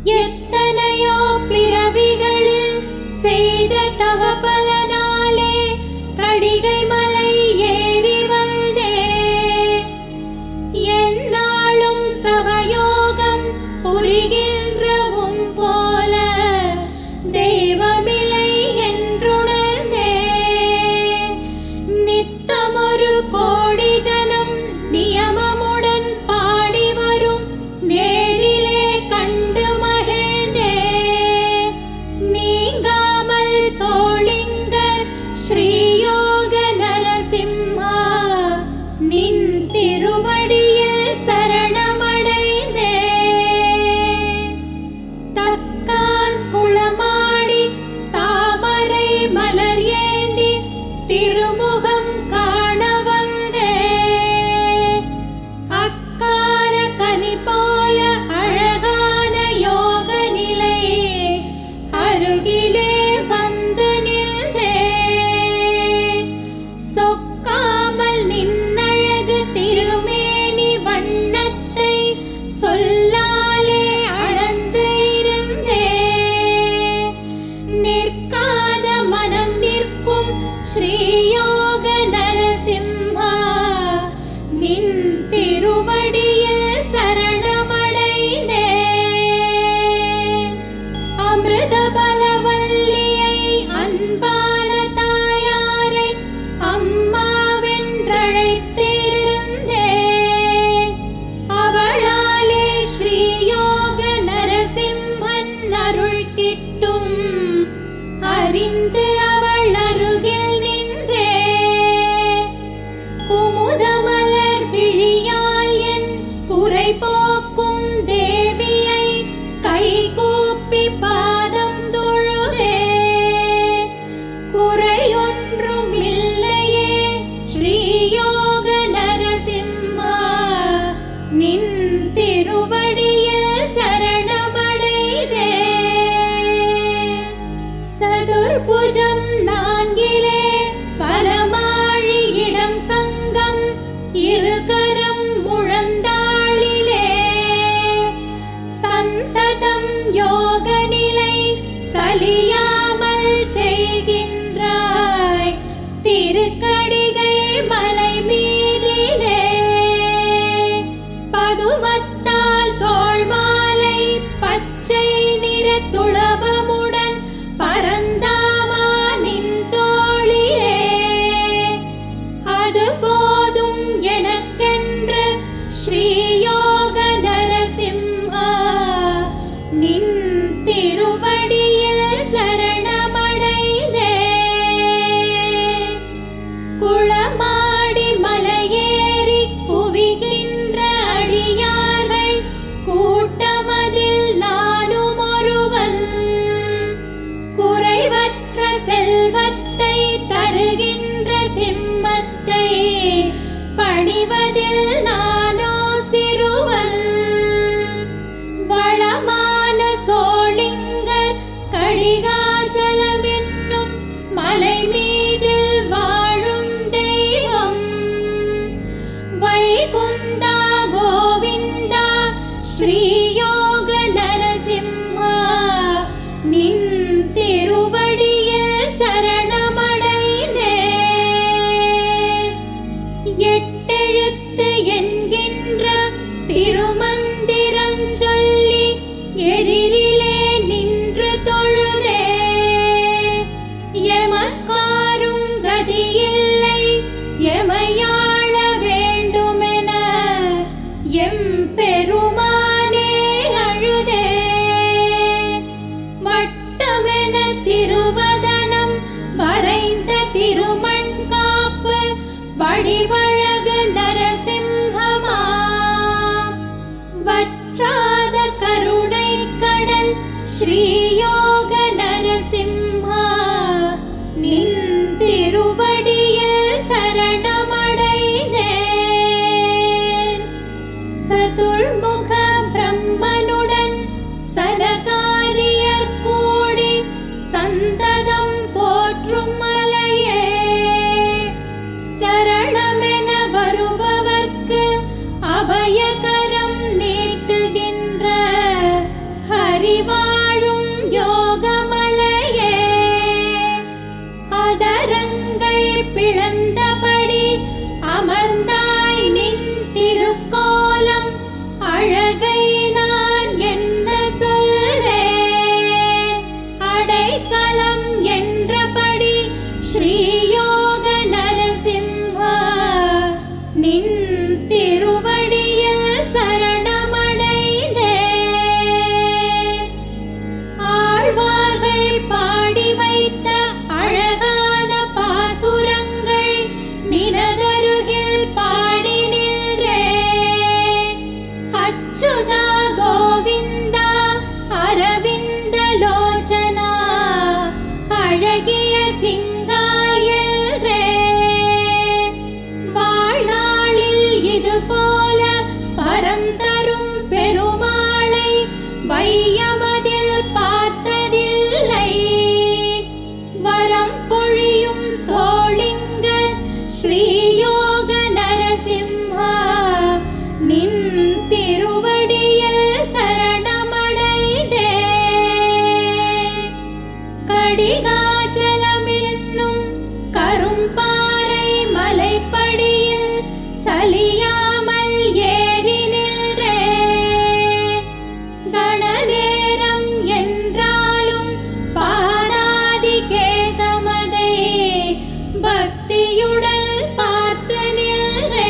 எத்தனையோ பிறவிகளில் செய்த தவபலனாலே கடிகை மலை ஏறி வந்தே என்னாலும் தவயோகம் புரிகின்றவும் போல தெய்வமில்லை என்றுணர்ந்தே நித்தமொரு கோடி ஜனம் நியமமுடன் பாடி வரும் நேரிலே கண்டு மகிழ்ந்தே நீங்காமல் சோளிங்கர் ஸ்ரீயோக நரசிம்மா நின் திருவடியில் சரணமடைந்தே தக்கான் குளமாடி தாமரை மலர் ஏந்தி திருமுகம் காண வந்தே அக்கார கனி போல அழகான யோக நிலை அருகிலே வந்து நின்றே சொக்காமல் நின்னழகு திருமேனி வண்ணத்தை சொல்லாலே அளந்து இருந்தே நிற்காத மனம் நிற்கும் ஸ்ரீயோக நரசிம்மா நின் திருவடியில் சரணமடைந்தே அமிர்த பலவல்லியை அன்பான தாயாரை அம்மாவென்றழைத்திருந்தே அவளாலே ஸ்ரீயோக நரசிம்மன் அருள் கிட்டும் அறிந்து அவள் அருகில் நின்றே குமுதமலர் விழியால் என் குறை போக்கும் தேவியை கைகூப்பி பாதம் தொழுதே குறையொன்றும் இல்லையே ஸ்ரீயோக நரசிம்மா நின் திருவடியில் சரணமடைதே சதுர்புஜம் நான்கிலே பலமாழி இடம் சங்கம் இருகரம் முழந்தாளிலே சந்ததம் யோக நிலை சலியாமல் செய்கின்றாய் திருக்கடிகை மலை மீதிலே பதுமத்தால் தோள் மாலை பச்சை நிற துளபமுடன் பரந்தாமா நின் தோளிலே அது போதும் எனக்கென்று ஸ்ரீயோக நரசிம்மா நின் திருவடியில் சரணமடைந்தே குளமாடி மலையேறி குவிகின்ற அடியார்கள் கூட்டமதில் நானும் ஒருவன் குறைவற்ற செல்வத்தை தருகின்ற சிம்மத்தை பணிவதில் நானோ சிறுவன் வளமான சோளிங்கர் கடிகாச்சலம் என்னும் மலை மீதில் வாழும் தெய்வம் வைகுந்தா கோவிந்தா ஸ்ரீயோக நரசிம்மா நின் திருவடியில் சரணமடைந்தே எட்டெழுத்து என்கின்ற திருமந்திரம் சொல்லி எதிரிலே நின்று தொழுதே எமக்காரும் கதியில்லை எமையாள வேண்டுமென எம் பெருமானே அழுதே வட்டமென திருவதனம் வரைந்த திருமண் காப்பு வடிவழகு நரசிம்மமா வற்றாத கருணை கடல் ஸ்ரீயோக நரசிம்மா நின் திருவடியில் சரணமடைந்தேன் சதுர்முக பிரம்மனுடன் சனகாரியர் கூடி சந்ததம் போற்றும் மலையே சரணமென வருபவர்க்கு அபயகரம் நீட்டுகின்ற ஹரி அச்சுதா கோவிந்தா அரவிந்த லோச்சனா அழகிய சிங்காயல்ரே வாழ்நாளில் இது போல பரந்தரும் பெருமாளை வையமதில் பார்த்ததில்லை வரம் பொழியும் சோளிங்க ஸ்ரீயோக நரசிம்ஹா நின் திருவடியில் சரணமடைந்தே கடிகாச்சலம் என்னும் கரும்பாறை மலைப்படியில் சலியாமல் ஏறி நின்றே கணநேரம் என்றாலும் பாராதி கேசமதை பக்தியுடன் பார்த்து நின்றே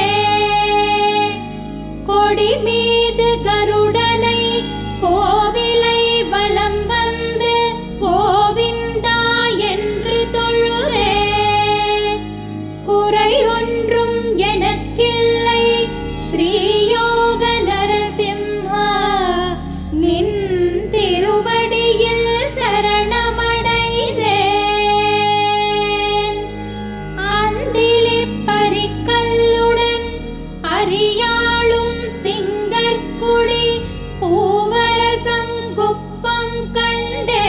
கொடி மீது கருடனை கோவிலை வலம் வந்து கோவிந்தா என்று தொழுதே குறை ஒன்றும் எனக்கில்லை ஸ்ரீயோக நரசிம்ஹா நின் திருவடியில் சரணமடைந்தேன் அந்திலி பரிக்கல்லுடன் அறியாளும் சிங்கற்குடி பூவரசங்குப்பம் கண்டே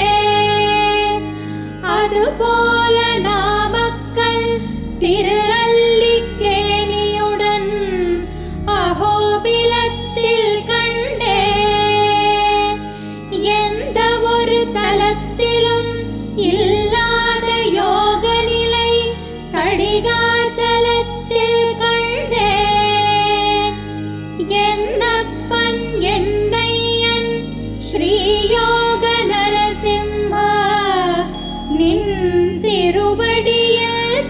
அதுபோல நாமக்கல் திரு அல்லிக்கேணியுடன் அகோபிலத்தில் கண்டே எந்த ஒரு தலத்திலும் இல்லாத யோக நிலை கடிகாச்சலத்தில் கண்டேன் என்னப்பன் என்னையன் ஸ்ரீயோக நரசிம்ஹா நின் திருவடியில்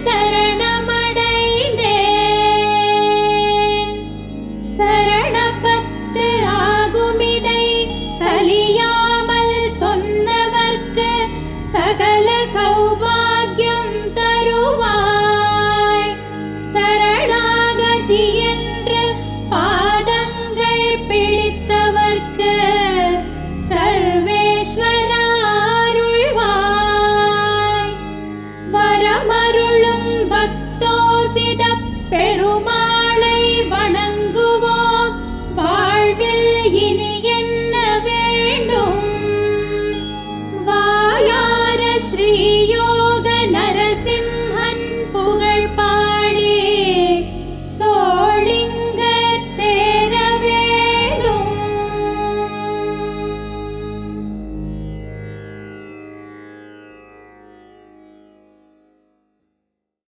சரணமடைந்தேன் சரணப்பத்து ஆகுமிதை சலியாமல் சொன்னவர்க்கு சகல சௌபாகியம் தருவாய் சரணாகதி என்று பாதங்கள் பிடித்தவர்க்கு சர்வேஸ்வரா அருள்வாய் வரமருளும் பக்தோசித பெருமாளை வணங்குவார்